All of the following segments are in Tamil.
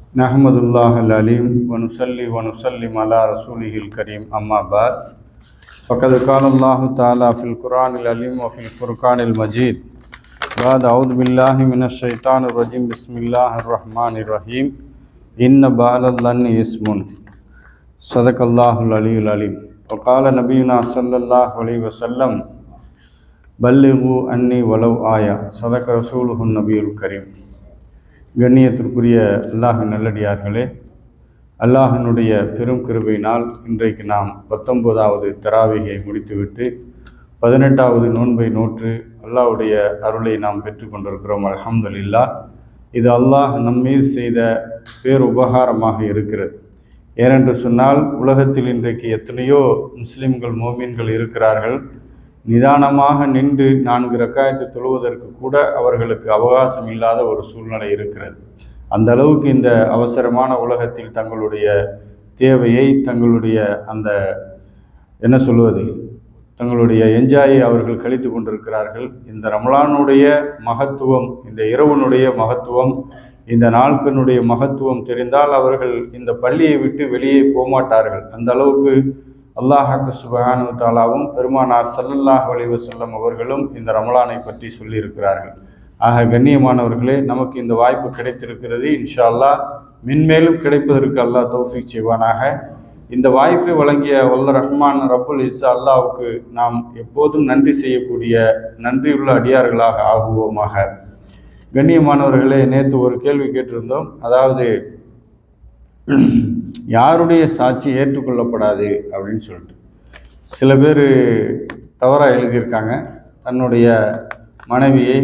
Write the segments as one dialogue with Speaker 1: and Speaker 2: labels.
Speaker 1: نحمد الله العليم ونصلي ونسلم على رسوله الكريم أما بعد فقد قال الله تعالى في القرآن العليم وفي الفرقان المجيد بعد أعوذ بالله من الشيطان الرجيم بسم الله الرحمن الرحيم إن بعد الظن اسم صدق الله العلي العليم وقال نبينا صلى الله عليه وسلم பல்லிகு அன்னி வலவ் ஆயா சதக ரசூலுஹுன் நபியுல் கரீம் கண்ணியத்திற்குரிய அல்லாஹ் நல்லடியார்களே அல்லாஹனுடைய பெரும் கிருபையினால் இன்றைக்கு நாம் பத்தொன்பதாவது தராவிகை முடித்துவிட்டு பதினெட்டாவது நோன்பை நோற்று அல்லாஹ்வுடைய அருளை நாம் பெற்றுக்கொண்டிருக்கிறோம் அல்ஹம்துலில்லா இது அல்லாஹ் நம்மீது செய்த பேர் உபகாரமாக இருக்கிறது ஏனென்று சொன்னால் உலகத்தில் இன்றைக்கு எத்தனையோ முஸ்லிம்கள் மோமீன்கள் இருக்கிறார்கள் நிதானமாக நின்று நான்கு ரக்காயத்தை தொழுவதற்கு கூட அவர்களுக்கு அவகாசம் இல்லாத ஒரு சூழ்நிலை இருக்கிறது அந்த அளவுக்கு இந்த அவசரமான உலகத்தில் தங்களுடைய தேவையை தங்களுடைய அந்த என்ன சொல்வது தங்களுடைய என்ஜாயை அவர்கள் கழித்து கொண்டிருக்கிறார்கள் இந்த ரமலானுடைய மகத்துவம் இந்த இரவனுடைய மகத்துவம் இந்த நாட்களினுடைய மகத்துவம் தெரிந்தால் அவர்கள் இந்த பள்ளியை விட்டு வெளியே போமாட்டார்கள் அந்த அளவுக்கு அல்லாஹாக்கு சுபஹானு தாலாவும் பெருமானார் சல்லல்லாஹ் அலைஹி வஸல்லம் அவர்களும் இந்த ரமலானை பற்றி சொல்லியிருக்கிறார்கள் ஆக கண்ணியமானவர்களே நமக்கு இந்த வாய்ப்பு கிடைத்திருக்கிறது இன்ஷா அல்லாஹ் மென்மேலும் கிடைப்பதற்கு அல்லாஹ் தௌஃபிக் செய்வானாக இந்த வாய்ப்பை வழங்கிய வல்ல ரஹ்மான் ரப்புல் இஸ்ஸா அல்லாஹ்வுக்கு நாம் எப்போதும் நன்றி செய்யக்கூடிய நன்றியுள்ள அடியார்களாக ஆகுவோமாக கண்ணியமானவர்களே நேற்று ஒரு கேள்வி கேட்டிருந்தோம் அதாவது யாருடைய சாட்சி ஏற்றுக்கொள்ளப்படாது அப்படின்னு சொல்லிட்டு சில பேர் தவறாக எழுதியிருக்காங்க தன்னுடைய மனைவியை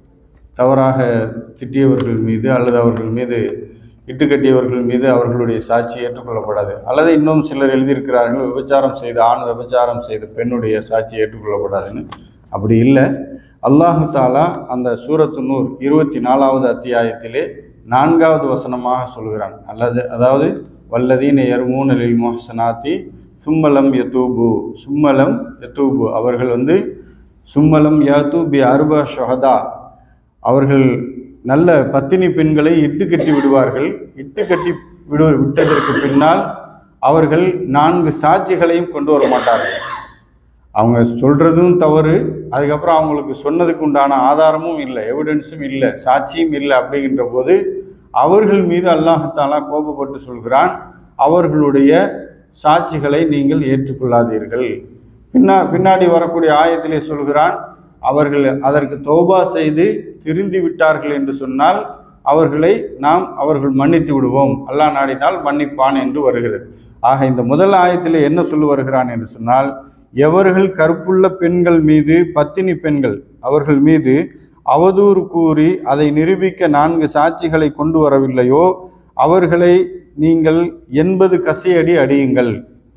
Speaker 1: தவறாக திட்டியவர்கள் மீது அல்லது அவர்கள் மீது இட்டுக்கட்டியவர்கள் மீது அவர்களுடைய சாட்சி ஏற்றுக்கொள்ளப்படாது அல்லது இன்னும் சிலர் எழுதியிருக்கிறார்கள் விபச்சாரம் செய்த ஆண் விபச்சாரம் செய்த பெண்ணுடைய சாட்சி ஏற்றுக்கொள்ளப்படாதுன்னு அப்படி இல்லை அல்லாஹு தாலா அந்த சூரத்து நூர் இருபத்தி நாலாவது அத்தியாயத்திலே நான்காவது வசனமாக சொல்கிறான் அல்லது அதாவது வல்லதீன எர்மூனலில் மொஹசனாத்தி சும்மலம் யதூபு சும்மலம் யதூபு அவர்கள் வந்து சும்மலம் யதூபி அருபா ஷஹதா அவர்கள் நல்ல பத்தினி பெண்களை இட்டு கட்டி விடுவார்கள் இட்டு கட்டி விடு விட்டதற்கு பின்னால் அவர்கள் நான்கு சாட்சிகளையும் கொண்டு வர மாட்டார்கள் அவங்க சொல்கிறதும் தவறு அதுக்கப்புறம் அவங்களுக்கு சொன்னதுக்கு உண்டான ஆதாரமும் இல்லை எவிடன்ஸும் இல்லை சாட்சியும் இல்லை அப்படிங்கிற போது அவர்கள் மீது அல்லாஹாலா கோபப்பட்டு சொல்கிறான் அவர்களுடைய சாட்சிகளை நீங்கள் ஏற்றுக்கொள்ளாதீர்கள் பின்னா பின்னாடி வரக்கூடிய ஆயத்திலே சொல்கிறான் அவர்கள் அதற்கு தௌபா செய்து திருந்தி விட்டார்கள் என்று சொன்னால் அவர்களை நாம் அவர்கள் மன்னித்து விடுவோம் அல்லாஹ் நாடினால் மன்னிப்பான் என்று வருகிறது ஆக இந்த முதல் ஆயத்திலே என்ன சொல்லி வருகிறான் என்று சொன்னால் எவர்கள் கருப்புள்ள பெண்கள் மீது பத்தினி பெண்கள் அவர்கள் மீது அவதூறு கூறி அதை நிரூபிக்க நான்கு சாட்சிகளை கொண்டு வரவில்லையோ அவர்களை நீங்கள் எண்பது கசையடி அடியுங்கள்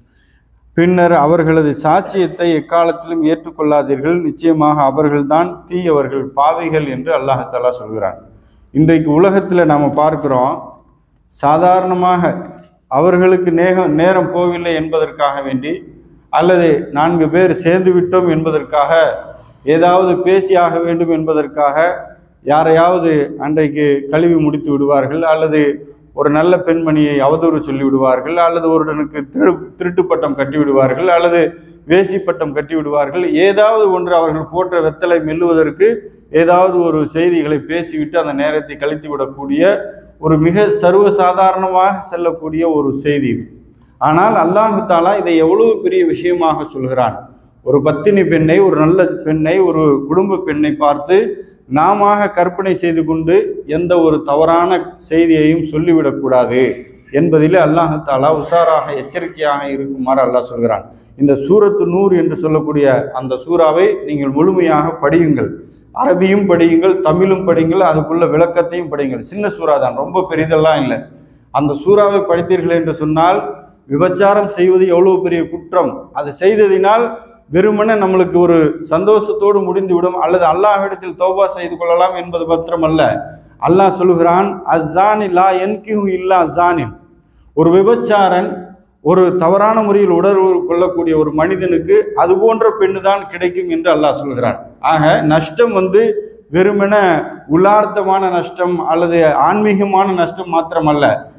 Speaker 1: பின்னர் அவர்களது சாட்சியத்தை எக்காலத்திலும் ஏற்றுக்கொள்ளாதீர்கள் நிச்சயமாக அவர்கள்தான் தீயவர்கள் பாவிகள் என்று அல்லாஹாலா சொல்கிறான் இன்றைக்கு உலகத்தில் நாம் பார்க்கிறோம் சாதாரணமாக அவர்களுக்கு நேகம் நேரம் போகவில்லை என்பதற்காக வேண்டி அல்லது நான்கு பேர் சேர்ந்து விட்டோம் என்பதற்காக ஏதாவது பேசியாக வேண்டும் என்பதற்காக யாரையாவது அன்றைக்கு கழுவி முடித்து விடுவார்கள் அல்லது ஒரு நல்ல பெண்மணியை அவதூறு சொல்லி விடுவார்கள் அல்லது ஒருடனுக்கு திரு திருட்டு பட்டம் கட்டி விடுவார்கள் அல்லது வேசி பட்டம் கட்டி விடுவார்கள் ஏதாவது ஒன்று அவர்கள் போன்ற வெத்தலை மெல்லுவதற்கு ஏதாவது ஒரு செய்திகளை பேசிவிட்டு அந்த நேரத்தை கழித்து விடக்கூடிய ஒரு மிக சர்வசாதாரணமாக செல்லக்கூடிய ஒரு செய்தி இது ஆனால் அல்லாஹு தாலா இதை எவ்வளவு பெரிய விஷயமாக சொல்கிறான் ஒரு பத்தினி பெண்ணை ஒரு நல்ல பெண்ணை ஒரு குடும்ப பெண்ணை பார்த்து நாம கற்பனை செய்து கொண்டு எந்த ஒரு தவறான செய்தியையும் சொல்லிவிடக்கூடாது என்பதில் அல்லாஹு தாலா உஷாராக எச்சரிக்கையாக இருக்குமாறு அல்லாஹ் சொல்கிறான் இந்த சூரத்து நூறு என்று சொல்லக்கூடிய அந்த சூறாவை நீங்கள் முழுமையாக படியுங்கள் அரபியும் படியுங்கள் தமிழும் படியுங்கள் அதுக்குள்ள விளக்கத்தையும் படியுங்கள் சின்ன சூறா தான் ரொம்ப பெரிதெல்லாம் இல்லை அந்த சூறாவை படித்தீர்கள் என்று சொன்னால் விபச்சாரம் செய்வது எவ்வளவு பெரிய குற்றம் அது செய்ததினால் வெறுமனே நம்மளுக்கு ஒரு சந்தோஷத்தோடு முடிந்துவிடும் அல்லது அல்லாஹ்விடத்தில் தௌபா செய்து கொள்ளலாம் என்பது மாத்திரமல்ல அல்லாஹ் சொல்கிறான் அஸ்ஸானி லா என்கிஹு இல்லா அஸ்ஸானின் ஒரு விபச்சாரன் ஒரு தவறான முறையில் உணர்வு கொள்ளக்கூடிய ஒரு மனிதனுக்கு அது போன்ற பெண்ணு தான் கிடைக்கும் என்று அல்லாஹ் சொல்கிறான் ஆக நஷ்டம் வந்து வெறுமென உள்ளார்த்தமான நஷ்டம் அல்லது ஆன்மீகமான நஷ்டம் மாத்திரமல்ல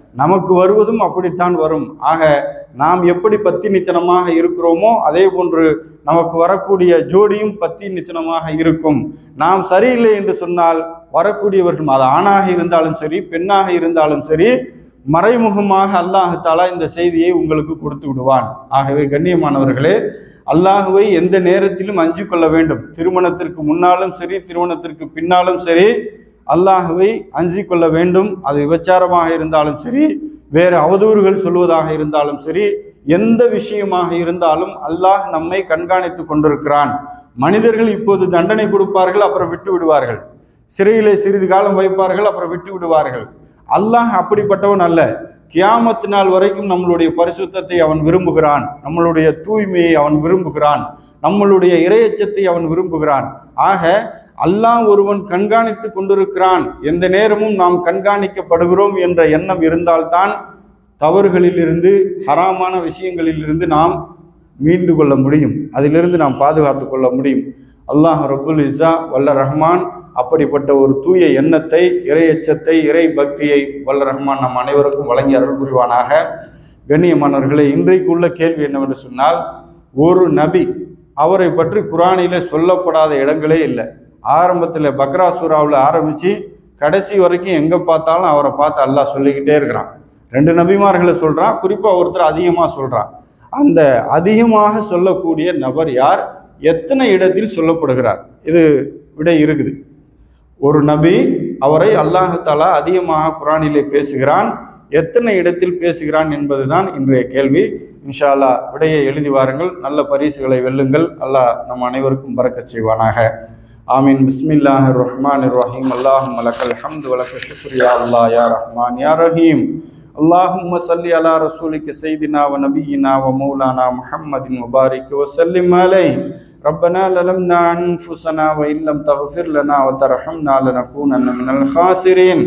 Speaker 1: நமக்கு வருவதும் அப்படித்தான் வரும் ஆக நாம் எப்படி பத்தினித்தனமாக இருக்கிறோமோ அதே போன்று நமக்கு வரக்கூடிய ஜோடியும் பத்தினித்தனமாக இருக்கும் நாம் சரியில்லை என்று சொன்னால் வரக்கூடியவர்கள் அது ஆணாக இருந்தாலும் சரி பெண்ணாக இருந்தாலும் சரி மறைமுகமாக அல்லாஹு தாலா இந்த செய்தியை உங்களுக்கு கொடுத்து விடுவான் ஆகவே கண்ணியமானவர்களே அல்லாஹுவை எந்த நேரத்திலும் அஞ்சு கொள்ள வேண்டும் திருமணத்திற்கு முன்னாலும் சரி திருமணத்திற்கு பின்னாலும் சரி அல்லாஹுவை அஞ்சி கொள்ள வேண்டும் அது விபச்சாரமாக இருந்தாலும் சரி வேறு அவதூறுகள் சொல்வதாக இருந்தாலும் சரி எந்த விஷயமாக இருந்தாலும் அல்லாஹ் நம்மை கண்காணித்து கொண்டிருக்கிறான் மனிதர்கள் இப்போது தண்டனை கொடுப்பார்கள் அப்புறம் விட்டு விடுவார்கள் சிறையிலே சிறிது காலம் வைப்பார்கள் அப்புறம் விட்டு விடுவார்கள் அல்லாஹ் அப்படிப்பட்டவன் அல்ல கியாமத்து நாள் வரைக்கும் நம்மளுடைய பரிசுத்தத்தை அவன் விரும்புகிறான் நம்மளுடைய தூய்மையை அவன் விரும்புகிறான் நம்மளுடைய இரையச்சத்தை அவன் விரும்புகிறான் ஆக அல்லாஹ் ஒருவன் கண்காணித்து கொண்டிருக்கிறான் எந்த நேரமும் நாம் கண்காணிக்கப்படுகிறோம் என்ற எண்ணம் இருந்தால்தான் தவறுகளிலிருந்து ஹராமான விஷயங்களிலிருந்து நாம் மீண்டு கொள்ள முடியும் அதிலிருந்து நாம் பாதுகாத்து கொள்ள முடியும் அல்லாஹ் ரபுல் இஸ்ஸா வல்ல ரஹ்மான் அப்படிப்பட்ட ஒரு தூய எண்ணத்தை இறையச்சத்தை இறை பக்தியை வல்ல ரஹ்மான் நம் அனைவருக்கும் வழங்கி அருள் புரிவானாக கண்ணியமானவர்களே இன்றைக்கு உள்ள கேள்வி என்னவென்று சொன்னால் ஒரு நபி அவரை பற்றி குரானிலே சொல்லப்படாத இடங்களே இல்லை ஆரம்பத்தில் பக்ரா சூறாவில் ஆரம்பித்து கடைசி வரைக்கும் எங்கே பார்த்தாலும் அவரை பார்த்து அல்லாஹ் சொல்லிக்கிட்டே இருக்கிறான் ரெண்டு நபிமார்களை சொல்கிறான் குறிப்பாக ஒருத்தர் அதிகமாக சொல்கிறான் அந்த அதிகமாக சொல்லக்கூடிய நபர் யார் எத்தனை இடத்தில் சொல்லப்படுகிறார் இது விடை இருக்குது ஒரு நபி அவரை அல்லாஹாலா அதிகமாக குரானிலே பேசுகிறான் எத்தனை இடத்தில் பேசுகிறான் என்பதுதான் இன்றைய கேள்வி இன்ஷா அல்லாஹ் விடையை எழுதி வாருங்கள் நல்ல பரிசுகளை வெல்லுங்கள் அல்லாஹ் நம் அனைவருக்கும் பறக்கச் செய்வானாக ஆமீன் பிஸ்மில்லாஹ் ரஹ்மான் ரஹீம் அல்லாஹும் மலக்கல் ஹம்து வலக்க ஷுக்ரியா அல்லாஹ் யா ரஹ்மான் யா ரஹீம் اللهم صل على رسولك سيدنا ونبينا ومولانا محمد وبارك وسلم عليه ربنا للمنا أنفسنا وإن لم تغفر لنا وترحمنا لنكونن من الخاسرين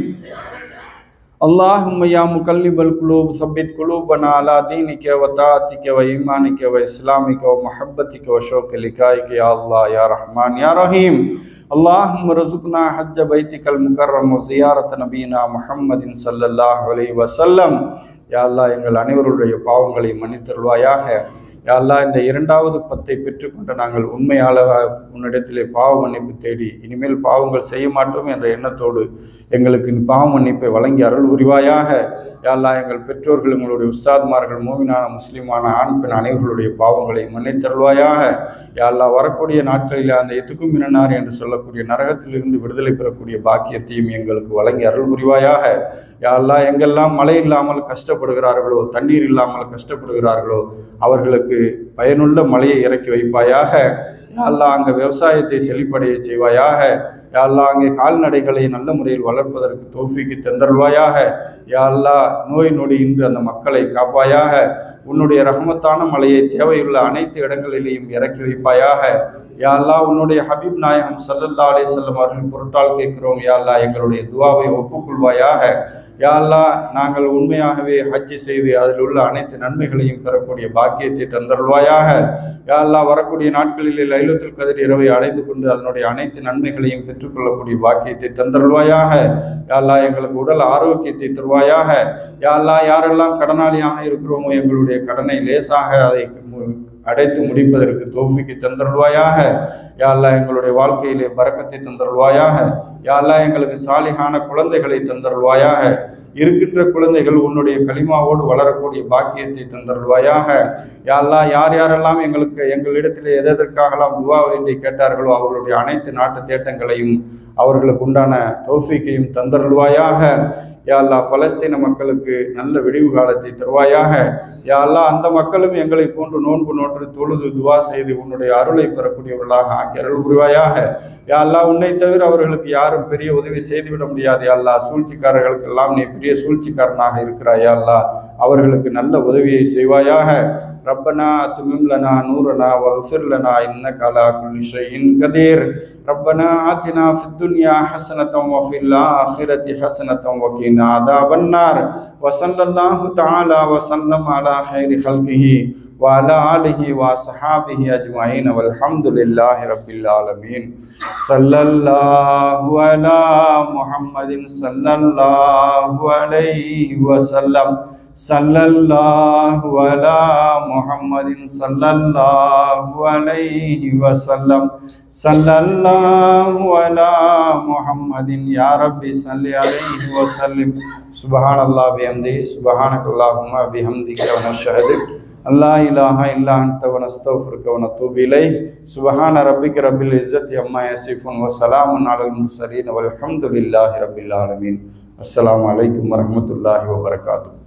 Speaker 1: اللهم يا مقلب القلوب ثبت قلوبنا على دينك وطاعتك وإيمانك وإسلامك ومحبتك وشوق لقائك يا الله يا رحمن يا رحيم اللهم رزقنا حج بيتك المكرم وزيارة نبينا محمد صلى الله عليه وسلم யா அல்லாஹ் எங்கள் அனைவருடைய பாவங்களை மன்னித்தருள்வாயாக யா அல்லாஹ் இந்த இரண்டாவது பத்தை பெற்றுக்கொண்ட நாங்கள் உண்மையாள உன்னிடத்திலே பாவ மன்னிப்பு தேடி இனிமேல் பாவங்கள் செய்ய மாட்டோம் என்ற எண்ணத்தோடு எங்களுக்கு நீ பாவ மன்னிப்பை வழங்கி அருள் புரிவாயாக யா அல்லாஹ் எங்கள் பெற்றோர்கள் எங்களுடைய உஸ்தாத்மார்கள் மூமினான முஸ்லிமான ஆண் பெண் அனைவர்களுடைய பாவங்களை மன்னித்தருள்வாயாக யா அல்லாஹ் வரக்கூடிய நாட்களில் அந்த எத்துக்கும் மினனார் என்று சொல்லக்கூடிய நரகத்திலிருந்து விடுதலை பெறக்கூடிய பாக்கியத்தையும் எங்களுக்கு வழங்கி அருள் புரிவாயாக யா அல்லாஹ் எங்கெல்லாம் மழை இல்லாமல் கஷ்டப்படுகிறார்களோ தண்ணீர் இல்லாமல் கஷ்டப்படுகிறார்களோ அவர்களுக்கு பயனுள்ள மழையை இறக்கி வைப்பாயாக யா அல்லாஹ் அங்கே விவசாயத்தை செழிப்படைய செய்வாயாக யா அல்லாஹ் அங்கே கால்நடைகளை நல்ல முறையில் வளர்ப்பதற்கு தோஃபிக்கு தந்தருள்வாயாக யா அல்லாஹ் நோய் நொடி இன்று அந்த மக்களை காப்பாயாக உன்னுடைய ரஹமத்தான மலையை தேவையுள்ள அனைத்து இடங்களிலேயும் இறக்கி வைப்பாயாக யா அல்லாஹ் உன்னுடைய ஹபீப் நாயகம் சல்லல்லா அலைஹி வஸல்லம் அவர்களின் பொருட்டால் கேட்கிறோம் யா அல்லாஹ் எங்களுடைய துவாவை ஒப்புக்கொள்வாயாக யா அல்லாஹ் நாங்கள் உண்மையாகவே ஹஜ்ஜி செய்து அதில் உள்ள அனைத்து நன்மைகளையும் பெறக்கூடிய பாக்கியத்தை தந்தருள்வாயாக யா அல்லாஹ் வரக்கூடிய நாட்களிலே லைலத்துல் கதிர் இரவை அடைந்து கொண்டு அதனுடைய அனைத்து நன்மைகளையும் பெற்றுக்கொள்ளக்கூடிய பாக்கியத்தை தந்தருள்வாயாக யா அல்லாஹ் எங்களுக்கு உடல் ஆரோக்கியத்தை தருவாயாக யா அல்லாஹ் யாரெல்லாம் கடனாளியாக இருக்கிறோமோ எங்களுடைய கடனை லேசாக அதை மு- அடைத்து முடிப்பதற்கு தோஃபிக்கு தந்தருள்வாயாக யா அல்லாஹ் எங்களுடைய வாழ்க்கையிலே பறக்கத்தை தந்தருள்வாயாக யா அல்லாஹ் எங்களுக்கு சாலிகான குழந்தைகளை தந்தருள்வாயாக இருக்கின்ற குழந்தைகள் உன்னுடைய களிமாவோடு வளரக்கூடிய பாக்கியத்தை தந்தருள்வாயாக யா அல்லாஹ் யார் யாரெல்லாம் எங்களுக்கு எங்களிடத்தில் எதற்காகலாம் துவா வேண்டி கேட்டார்களோ அவர்களுடைய அனைத்து நாட்டு தேட்டங்களையும் அவர்களுக்கு உண்டான தௌஃபீக்கையும் தந்தருள்வாயாக யா அல்லாஹ் பலஸ்தீன மக்களுக்கு நல்ல விடிவு காலத்தை தருவாயாக யா அல்லாஹ் அந்த மக்களும் எங்களை போன்று நோன்பு நோற்று தொழுது துவா செய்து உன்னுடைய அருளை பெறக்கூடியவர்களாக ஆக்கி அருள் புரிவாயாக யா அல்லாஹ் உன்னை தவிர அவர்களுக்கு யாரும் பெரிய உதவி செய்துவிட முடியாது யா அல்லாஹ் சூழ்ச்சிக்காரர்களுக்கெல்லாம் நீ பெரிய சூழ்ச்சிக்காரனாக இருக்கிறாய் யா அல்லாஹ் அவர்களுக்கு நல்ல உதவியை செய்வாயாக ربنا أتمم لنا نورنا واغفر لنا إنك على كل شيء قدير ربنا آتنا في الدنيا حسنة وفي الآخرة حسنة وقنا عذاب النار وصلى الله تعالى وسلم على خير خلقه وعلى آله وصحابه أجمعين والحمد لله رب العالمين صلى الله على محمد صلى الله عليه وسلم صلى الله على محمد صلى الله عليه وسلم صلى الله على محمد يا ربي صل عليه وسلم سبحان الله بحمده سبحانك اللهم بحمدك ونشهد أن لا إله إلا أنت ونستغفرك ونتوب إليك سبحان ربك رب العزة عما يصفون وسلام على المرسلين والحمد لله رب العالمين السلام عليكم ورحمة الله وبركاته